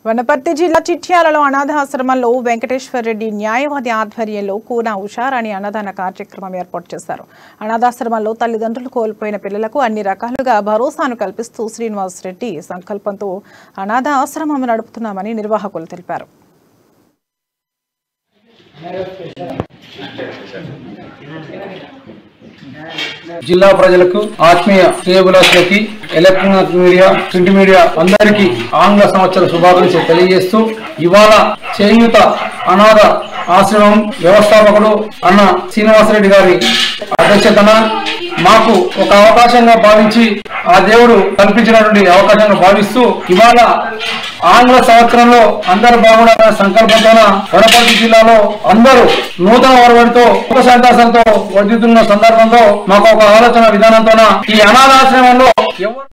వనపర్తి జిల్లా చిట్యాలలో అనాథాశ్రమంలో వెంకటేశ్వర రెడ్డి న్యాయవాది ఆధ్వర్యంలో కూన ఉషారాణి అన్నదాన కార్యక్రమం ఏర్పాటు చేశారు అనాథాశ్రమంలో తల్లిదండ్రులు కోల్పోయిన పిల్లలకు అన్ని రకాలుగా భరోసాను కల్పిస్తూ శ్రీనివాస్ రెడ్డి సంకల్పంతో అనాథ ఆశ్రమం నడుపుతున్నామని నిర్వాహకులు తెలిపారు జిల్లా ప్రజలకు ఆత్మీయ శ్రేయబులాసులకి ఎలక్ట్రానిక్ మీడియా ప్రింట్ మీడియా అందరికీ ఆంగ్ల సంవత్సర శుభాకాంక్షలు తెలియజేస్తూ ఇవాళ చేయూత అనాథ ఆశ్రమం వ్యవస్థాపకుడు అన్న శ్రీనివాసరెడ్డి గారి అధ్యక్షతన మాకు ఒక అవకాశంగా భావించి ఆ దేవుడు కల్పించినటువంటి అవకాశంగా భావిస్తూ ఇవాళ ఆంగ్ల సంవత్సరంలో అందరూ బాగుండాలనే సంకల్పంతోన వనపర్తి జిల్లాలో అందరూ నూతన వరవడితో ఒక సంతాసంతో వర్ధిస్తున్న సందర్భంలో మాకు ఒక ఆలోచన విధానంతోన ఈ అనాథాశ్రమంలో ఎవరు